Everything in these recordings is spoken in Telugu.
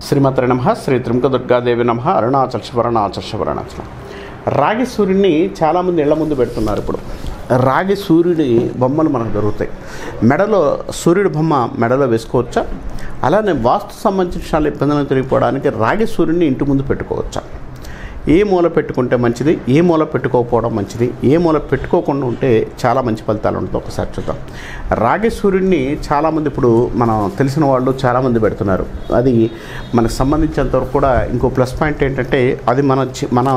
శ్రీమతి నమ శ్రీ త్రిముఖ దుర్గాదేవి నమ అరుణాచల్ శివరణాచల్ శివరణాచలం రాగి సూర్యుడిని చాలామంది ఇళ్ల ముందు పెడుతున్నారు ఇప్పుడు రాగి సూర్యుడి బొమ్మలు మనకు దొరుకుతాయి మెడలో సూర్యుడి బొమ్మ మెడలో వేసుకోవచ్చా అలానే వాస్తు సంబంధించిన విషయాలు ఇబ్బందులను తిరిగిపోవడానికి రాగి సూర్యుడిని ఇంటి ముందు పెట్టుకోవచ్చా ఏ మూల పెట్టుకుంటే మంచిది ఏ మూల పెట్టుకోకపోవడం మంచిది ఏ మూల పెట్టుకోకుండా ఉంటే చాలా మంచి ఫలితాలు ఉంటుంది ఒకసారి చూద్దాం రాగి సూర్యుడిని చాలామంది ఇప్పుడు మనం తెలిసిన వాళ్ళు చాలామంది పెడుతున్నారు అది మనకు సంబంధించినంతవరకు కూడా ఇంకో ప్లస్ పాయింట్ ఏంటంటే అది మన చి- మన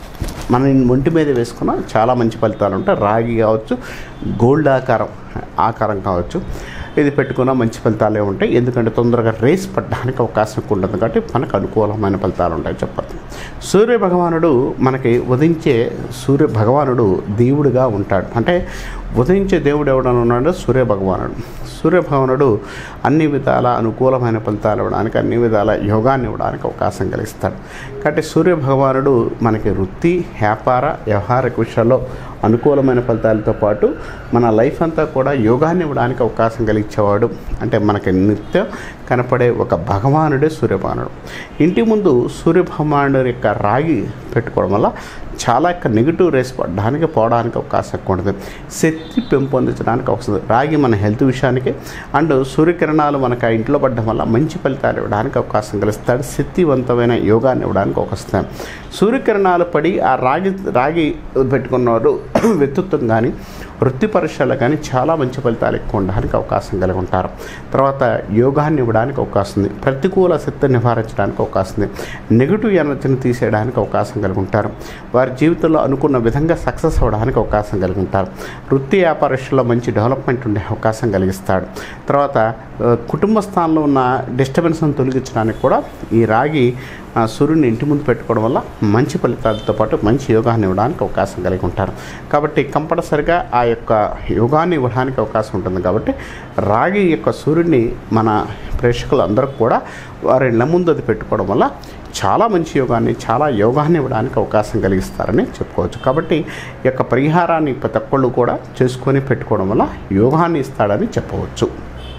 మన ఒంటి మీద వేసుకున్న చాలా మంచి ఫలితాలు ఉంటాయి రాగి కావచ్చు గోల్డ్ ఆకారం ఆకారం కావచ్చు ఇది పెట్టుకున్న మంచి ఫలితాలే ఉంటాయి ఎందుకంటే తొందరగా రేస్ పడడానికి అవకాశం ఎక్కువ ఉంటుంది కాబట్టి మనకు అనుకూలమైన ఫలితాలు ఉంటాయి చెప్పచ్చు సూర్య భగవానుడు మనకి ఉదయించే సూర్య భగవానుడు దేవుడిగా ఉంటాడు అంటే ఉదయించే దేవుడు ఎవడని ఉన్నాడు సూర్య భగవానుడు సూర్య భగవానుడు అన్ని విధాల అనుకూలమైన ఫలితాలు ఇవ్వడానికి అన్ని విధాల యోగాన్ని ఇవ్వడానికి అవకాశం కలిగిస్తాడు కాబట్టి సూర్య భగవానుడు మనకి వృత్తి వ్యాపార వ్యవహారిక విషయాల్లో అనుకూలమైన ఫలితాలతో పాటు మన లైఫ్ అంతా కూడా యోగాన్ని ఇవ్వడానికి అవకాశం కలిగించేవాడు అంటే మనకి నిత్యం కనపడే ఒక భగవానుడే సూర్యభగవానుడు ఇంటి ముందు సూర్యభగవానుడు యొక్క రాగి పెట్టుకోవడం వల్ల చాలా యొక్క నెగిటివ్ రేస్ పడడానికి పోవడానికి అవకాశం ఎక్కువ ఉంటుంది శక్తి పెంపొందించడానికి అవసరం రాగి మన హెల్త్ విషయానికి అండ్ సూర్యకిరణాలు మనకు ఆ ఇంట్లో పడడం వల్ల మంచి ఫలితాలు ఇవ్వడానికి అవకాశం కలిగిస్తాడు శక్తివంతమైన యోగాన్ని ఇవ్వడానికి అవకాశం సూర్యకిరణాలు పడి ఆ రాగి రాగి పెట్టుకున్నవారు వ్యక్తిత్వం కానీ వృత్తి పరీక్షలు కానీ చాలా మంచి ఫలితాలు ఎక్కువ ఉండడానికి అవకాశం కలిగి ఉంటారు తర్వాత యోగాన్ని ఇవ్వడానికి అవకాశం ఉంది ప్రతికూల శక్తిని నివారించడానికి అవకాశం ఉంది నెగిటివ్ ఎనర్జీని తీసేయడానికి అవకాశం కలిగి ఉంటారు వారి జీవితంలో అనుకున్న విధంగా సక్సెస్ అవ్వడానికి అవకాశం కలిగి ఉంటారు వృత్తి వ్యాపారస్తుల్లో మంచి డెవలప్మెంట్ ఉండే అవకాశం కలిగిస్తాడు తర్వాత ఆ, కుటుంబ స్థానంలో ఉన్న డిస్టర్బెన్స్ను తొలగించడానికి కూడా ఈ రాగి ఆ, సూర్యుని ఇంటి ముందు పెట్టుకోవడం వల్ల మంచి ఫలితాలతో పాటు మంచి యోగాన్ని ఇవ్వడానికి అవకాశం కలిగి ఉంటారు కాబట్టి కంపల్సరిగా ఆ యొక్క యోగాన్ని ఇవ్వడానికి అవకాశం ఉంటుంది కాబట్టి రాగి యొక్క సూర్యుడిని మన ప్రేక్షకులు అందరూ కూడా వారి ఇళ్ళ ముందు అది పెట్టుకోవడం వల్ల చాలా మంచి యోగాన్ని చాలా యోగాన్ని ఇవ్వడానికి అవకాశం కలిగిస్తారని చెప్పుకోవచ్చు కాబట్టి ఈ యొక్క పరిహారాన్ని ప్రతి ఒక్కళ్ళు కూడా చేసుకొని పెట్టుకోవడం వల్ల యోగాన్ని ఇస్తాడని చెప్పవచ్చు